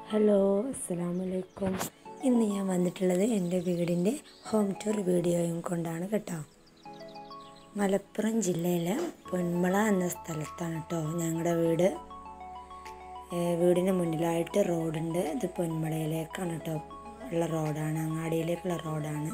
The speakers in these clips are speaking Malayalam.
ഹലോ അസ്സാം വലൈക്കും ഇന്ന് ഞാൻ വന്നിട്ടുള്ളത് എൻ്റെ വീടിൻ്റെ ഹോം ടൂർ വീഡിയോയും കൊണ്ടാണ് കേട്ടോ മലപ്പുറം ജില്ലയിലെ പൊന്മള എന്ന സ്ഥലത്താണ് കേട്ടോ ഞങ്ങളുടെ വീട് ഏ, വീടിന് മുന്നിലായിട്ട് റോഡുണ്ട് ഇത് പൊന്മളയിലേക്കാണ് കേട്ടോ ഉള്ള റോഡാണ് അങ്ങാടിയിലേക്കുള്ള റോഡാണ്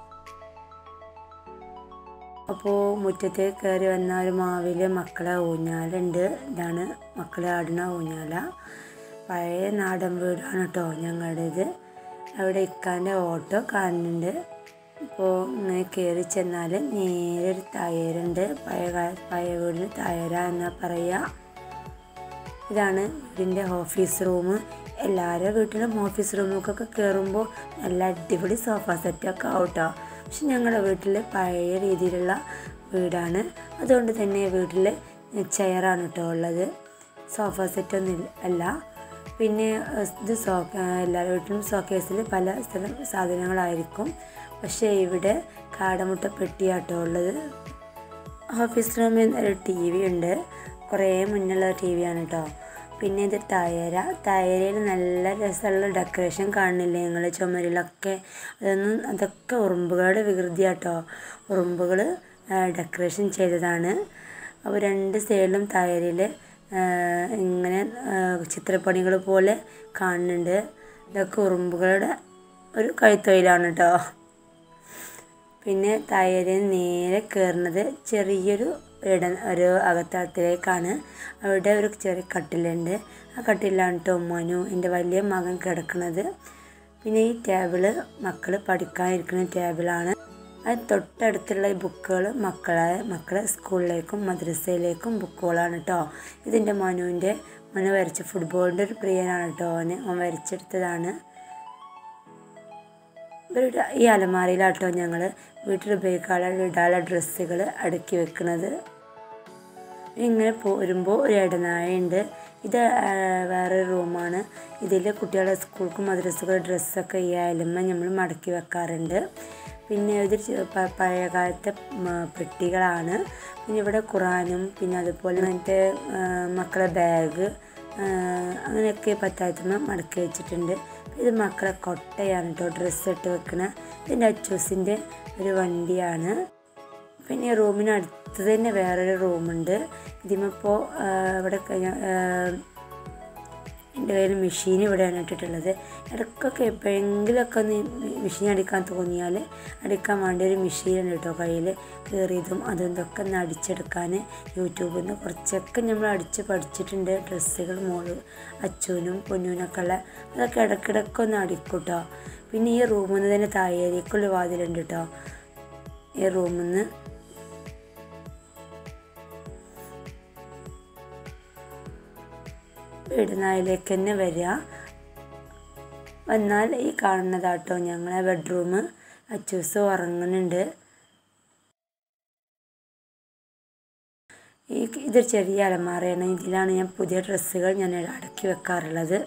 അപ്പോൾ മുറ്റത്തേക്ക് കയറി വന്ന ഒരു മാവിൽ മക്കളെ ഊഞ്ഞാലുണ്ട് ഇതാണ് മക്കളെ ആടുന്ന ഊഞ്ഞാല പഴയ നാടൻ വീടാണ് കേട്ടോ ഞങ്ങളുടേത് അവിടെ ഇക്കാൻ്റെ ഓട്ടോ കാണുന്നുണ്ട് അപ്പോൾ ഇങ്ങനെ കയറി ചെന്നാൽ നേരെ ഒരു തയ്യറുണ്ട് പഴയ കാല പഴയ വീടിന് തയ്യര എന്നാ പറയുക ഇതാണ് വീടിൻ്റെ ഓഫീസ് റൂം എല്ലാവരുടെ വീട്ടിലും ഓഫീസ് റൂമൊക്കെ കയറുമ്പോൾ നല്ല അടിപൊളി സോഫ സെറ്റൊക്കെ ആവും കേട്ടോ പക്ഷെ ഞങ്ങളുടെ വീട്ടിൽ പഴയ രീതിയിലുള്ള വീടാണ് അതുകൊണ്ട് തന്നെ വീട്ടിൽ ചെയറാണ് കേട്ടോ ഉള്ളത് സോഫ സെറ്റൊന്നും ഇല്ല- അല്ല പിന്നെ ഏഹ്, ഇത് സോ എല്ലാവരുടെ വീട്ടിലും സോക്കേസിൽ പല സ്ഥലം സാധനങ്ങളായിരിക്കും പക്ഷേ ഇവിടെ കാടമുട്ട പെട്ടിയാട്ടോ ഉള്ളത് ഓഫീസ് റൂമിൽ ഒരു ടി വി ഉണ്ട് കുറേ മുന്നുള്ള ടി വി ആണ് കേട്ടോ പിന്നെ ഇത് തയര തയരയിൽ നല്ല രസമുള്ള ഡെക്കറേഷൻ കാണുന്നില്ലേ നിങ്ങൾ ചുമരിലൊക്കെ അതൊന്നും അതൊക്കെ ഉറുമ്പുകളുടെ വികൃതിയാട്ടോ ഉറുമ്പുകൾ ഡെക്കറേഷൻ ചെയ്തതാണ് അപ്പോൾ രണ്ട് സൈഡിലും തയരിൽ ഇങ്ങനെ ചിത്രപ്പണികൾ പോലെ കാണുന്നുണ്ട് ഇതൊക്കെ ഉറുമ്പുകളുടെ ഒരു കൈത്തൊഴിലാണ് കേട്ടോ പിന്നെ തയ്യലിൽ നേരെ കയറുന്നത് ചെറിയൊരു ഇട ഒരു അകത്തളത്തിലേക്കാണ് അവിടെ ഒരു ചെറിയ കട്ടിലുണ്ട് ആ കട്ടിലാണ് കേട്ടോ മനു എൻ്റെ വലിയ മകൻ കിടക്കുന്നത് പിന്നെ ഈ ടേബിള് മക്കൾ പഠിക്കാനിരിക്കുന്ന ടേബിളാണ് അത് തൊട്ടടുത്തുള്ള ഈ ബുക്കുകൾ മക്കളെ മക്കളെ സ്കൂളിലേക്കും മദ്രസയിലേക്കും ബുക്കുകളാണ് കേട്ടോ ഇതിൻ്റെ മനുവിൻ്റെ മനു വരച്ച ഫുട്ബോളിൻ്റെ ഒരു പ്രിയനാണ് കേട്ടോ അവന് അവൻ വരച്ചെടുത്തതാണ് ഇവരുടെ ഈ അലമാരയിലാട്ടോ ഞങ്ങൾ വീട്ടിൽ ഉപയോഗിക്കാനുള്ള ഇടാനുള്ള ഡ്രസ്സുകൾ അടുക്കി വെക്കുന്നത് ഇങ്ങനെ പോരുമ്പോൾ ഒരു ഇടനാഴയുണ്ട് ഇത് ആ, വേറൊരു റൂമാണ് ഇതിൽ കുട്ടികളുടെ സ്കൂൾക്കും മദ്രസകളുടെ ഡ്രസ്സൊക്കെ ഈ അയലുമ്മ നമ്മൾ മടക്കി വെക്കാറുണ്ട് പിന്നെ ഇത് ചെ- പ- പഴയ കാലത്തെ മ- പെട്ടികളാണ് പിന്നെ ഇവിടെ ഖുറാനും പിന്നെ അതുപോലെ മറ്റേ ആ, മക്കളെ ബാഗ് അങ്ങനെയൊക്കെ പത്തായത്തുമ്മ മടക്കി വെച്ചിട്ടുണ്ട് ഇത് മക്കളെ കൊട്ടയാണ് കേട്ടോ ഡ്രസ്സ് ഇട്ട് വെക്കണ ഇതിൻ്റെ അച്ചൂസിൻ്റെ ഒരു വണ്ടിയാണ് പിന്നെ ഈ റൂമിനടുത്ത് തന്നെ വേറൊരു റൂമുണ്ട് ഇതിമിപ്പോൾ ഇവിടെ കഴിഞ്ഞ എൻ്റെ കയ്യിൽ മെഷീൻ ഇവിടെയാണ് ഇട്ടിട്ടുള്ളത് ഇടയ്ക്കൊക്കെ എപ്പോഴെങ്കിലുമൊക്കെ ഒന്ന് മെഷീൻ അടിക്കാൻ തോന്നിയാൽ അടിക്കാൻ വേണ്ടി ഒരു മെഷീൻ ഉണ്ട് കേട്ടോ കയ്യിൽ കയറിയതും അതും ഇതൊക്കെ ഒന്ന് അടിച്ചെടുക്കാൻ യൂട്യൂബിൽ നിന്ന് കുറച്ചൊക്കെ നമ്മൾ അടിച്ച് പഠിച്ചിട്ടുണ്ട് ഡ്രസ്സുകൾ മോള് അച്ചുവിനും പൊന്നൂനൊക്കെ ഉള്ള അതൊക്കെ ഇടയ്ക്കിടയ്ക്ക് ഒന്ന് അടിക്കും കേട്ടോ പിന്നെ ഈ റൂമിൽ നിന്ന് തന്നെ താഴേക്കുള്ള വാതിലുണ്ട് കേട്ടോ ഈ റൂമിൽ നിന്ന് വീടിനായിലേക്ക് തന്നെ വരിക വന്നാൽ ഈ കാണുന്നതാട്ടോ ഞങ്ങളെ ബെഡ്റൂം അച്ചൂസ് ഉറങ്ങുന്നുണ്ട് ഈ ഇതൊരു ചെറിയ അലമാറയാണ് ഇതിലാണ് ഞാൻ പുതിയ ഡ്രസ്സുകൾ ഞാൻ അടക്കി വെക്കാറുള്ളത്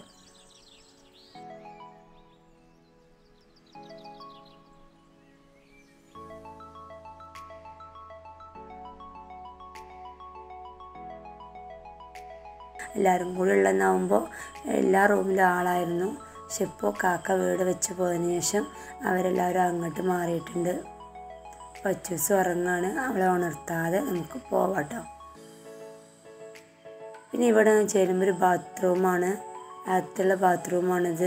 എല്ലാവരും കൂടി ഉള്ളതെന്നാവുമ്പോൾ എല്ലാ റൂമിലും ആളായിരുന്നു പക്ഷെ ഇപ്പോൾ കാക്ക വീട് വെച്ച് പോയതിന് ശേഷം അവരെല്ലാവരും അങ്ങോട്ട് മാറിയിട്ടുണ്ട് പച്ചൂസ് ഉറങ്ങാണ് അവളെ ഉണർത്താതെ നമുക്ക് പോവാട്ടോ പിന്നെ ഇവിടെ ചെല്ലുമ്പോൾ ഒരു ബാത്റൂമാണ് അകത്തുള്ള ബാത്റൂമാണിത്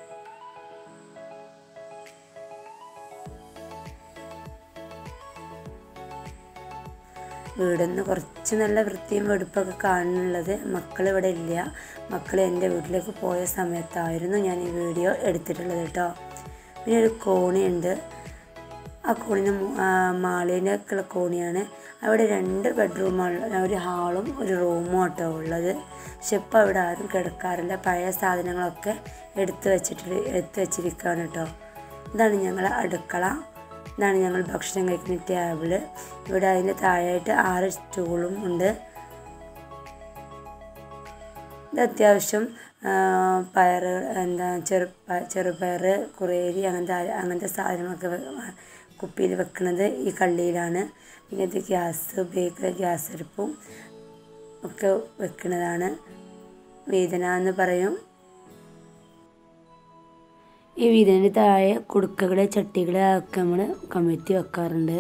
വീടിന്ന് കുറച്ച് നല്ല വൃത്തിയും വെടുപ്പൊക്കെ കാണുന്നുള്ളത് മക്കൾ ഇവിടെ ഇല്ല മക്കൾ എൻ്റെ വീട്ടിലേക്ക് പോയ സമയത്തായിരുന്നു ഞാൻ ഈ വീഡിയോ എടുത്തിട്ടുള്ളത് കേട്ടോ പിന്നെ ഒരു കോണിയുണ്ട് ആ കോണിന് മാളിനൊക്കെയുള്ള കോണിയാണ് അവിടെ രണ്ട് ബെഡ്റൂമാണ് ഒരു ഹാളും ഒരു റൂമും കേട്ടോ ഉള്ളത് പക്ഷെ ഇപ്പോൾ അവിടെ ആരും കിടക്കാറില്ല പഴയ സാധനങ്ങളൊക്കെ എടുത്ത് വെച്ചിട്ട് എടുത്ത് വെച്ചിരിക്കുകയാണ് കേട്ടോ ഇതാണ് ഞങ്ങളെ അടുക്കള ഇതാണ് ഞങ്ങൾ ഭക്ഷണം കഴിക്കുന്ന ടേബിള് ഇവിടെ അതിൻ്റെ താഴെയായിട്ട് ആറ് സ്റ്റൂളും ഉണ്ട് ഇത് അത്യാവശ്യം ആ, പയറ് എന്താ ചെറു പ- ചെറുപയർ കുറേരി അങ്ങനത്തെ ആ- അങ്ങനത്തെ സാധനങ്ങളൊക്കെ വെ- കുപ്പിയിൽ വെക്കുന്നത് ഈ കള്ളിയിലാണ് പിന്നെ ഇത് ഗ്യാസ് ഉപയോഗിക്കുന്ന ഗ്യാസ് അടുപ്പും ഒക്കെ വെക്കുന്നതാണ് വേദന എന്ന് പറയും ഈ വീടിൻ്റെ താഴെ കുടുക്കകൾ ചട്ടികൾ ഒക്കെ നമ്മൾ കമഴ്ത്തി വെക്കാറുണ്ട്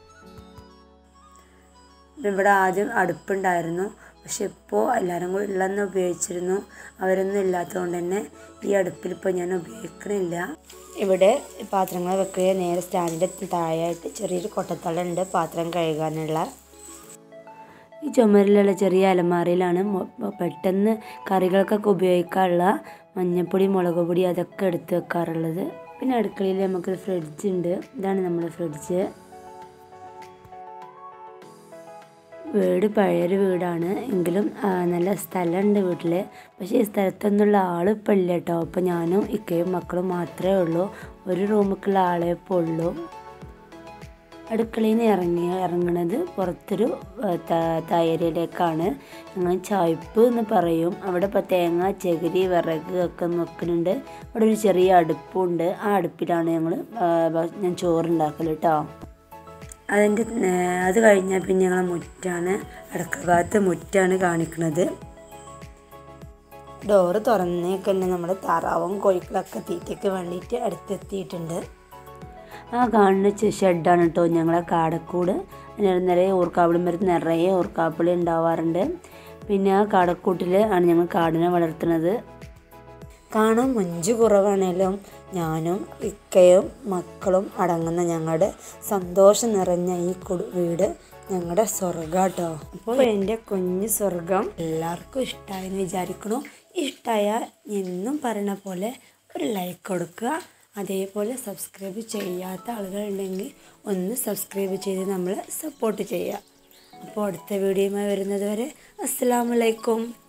ഇവിടെ ആദ്യം അടുപ്പുണ്ടായിരുന്നു പക്ഷെ ഇപ്പോൾ എല്ലാവരും കൂടി ഉള്ളതെന്ന് ഉപയോഗിച്ചിരുന്നു അവരൊന്നും ഇല്ലാത്തതുകൊണ്ട് തന്നെ ഈ അടുപ്പിൽ ഇപ്പോൾ ഞാൻ ഉപയോഗിക്കണില്ല ഇവിടെ പാത്രങ്ങൾ വെക്കുക നേരെ സ്റ്റാൻഡിൻ്റെ താഴെയായിട്ട് ചെറിയൊരു കൊട്ടത്തളുണ്ട് പാത്രം കഴുകാനുള്ള ഈ ചുമരിലുള്ള ചെറിയ അലമാരയിലാണ് മൊ- പെട്ടെന്ന് കറികൾക്കൊക്കെ ഉപയോഗിക്കാനുള്ള മഞ്ഞൾപ്പൊടി മുളക് പൊടി അതൊക്കെ എടുത്ത് വെക്കാറുള്ളത് പിന്നെ അടുക്കളയിൽ നമുക്കൊരു ഫ്രിഡ്ജ് ഉണ്ട് ഇതാണ് നമ്മുടെ ഫ്രിഡ്ജ് വീട് പഴയൊരു വീടാണ് എങ്കിലും ആ, നല്ല സ്ഥലമുണ്ട് വീട്ടിൽ പക്ഷേ ഈ സ്ഥലത്തൊന്നുള്ള ആൾ ഇപ്പം ഇല്ല കേട്ടോ അപ്പോൾ ഞാനും ഇക്കയും മക്കളും മാത്രമേ ഉള്ളൂ ഒരു റൂമിലേക്കുള്ള ആളെ ഇപ്പോൾ ഉള്ളൂ അടുക്കളയിൽ നിന്ന് ഇറങ്ങി ഇറങ്ങണത് പുറത്തൊരു ആ, ത- തയ്യലിലേക്കാണ് ഞങ്ങൾ ചായ്പ് എന്ന് പറയും അവിടെ ഇപ്പോൾ തേങ്ങ ചകിരി വിറക് ഒക്കെ വെക്കുന്നുണ്ട് അവിടെ ഒരു ചെറിയ അടുപ്പുണ്ട് ആ അടുപ്പിലാണ് ഞങ്ങൾ ഞാൻ ചോറുണ്ടാക്കൽ കേട്ടോ അതിൻ്റെ അത് കഴിഞ്ഞാൽ പിന്നെ ഞങ്ങളെ മുറ്റാണ് അടുക്കള ഭാഗത്ത് മുറ്റാണ് കാണിക്കുന്നത് ഡോറ് തുറന്നേക്ക് തന്നെ നമ്മുടെ താറാവും കോഴിക്കളൊക്കെ തീറ്റയ്ക്ക് വേണ്ടിയിട്ട് അടുത്തെത്തിയിട്ടുണ്ട് ആ കാണുന്ന ചെ- ഷെഡാണ് കേട്ടോ ഞങ്ങളെ കാടക്കൂട് അതിന് നിറയെ ഊർക്കാപ്പിളി മരത്ത് നിറയെ ഊർക്കാപ്പിളി ഉണ്ടാവാറുണ്ട് പിന്നെ ആ കാടക്കൂട്ടിൽ ആണ് ഞങ്ങൾ കാടിനെ വളർത്തുന്നത് കാണാൻ മഞ്ച് കുറവാണേലും ഞാനും ഇക്കയും മക്കളും അടങ്ങുന്ന ഞങ്ങളുടെ സന്തോഷം നിറഞ്ഞ ഈ കുടു വീട് ഞങ്ങളുടെ സ്വർഗാട്ടോ അപ്പോൾ എൻ്റെ കുഞ്ഞു സ്വർഗം എല്ലാവർക്കും ഇഷ്ടമായെന്ന് വിചാരിക്കണു ഇഷ്ടമായാൽ എന്നും പറയണ പോലെ ഒരു ലൈക്ക് കൊടുക്കുക അതേപോലെ സബ്സ്ക്രൈബ് ചെയ്യാത്ത ആളുകളുണ്ടെങ്കിൽ ഒന്ന് സബ്സ്ക്രൈബ് ചെയ്ത് നമ്മളെ സപ്പോർട്ട് ചെയ്യുക അപ്പോൾ അടുത്ത വീഡിയോയുമായി വരുന്നത് വരെ അസ്സാമലൈക്കും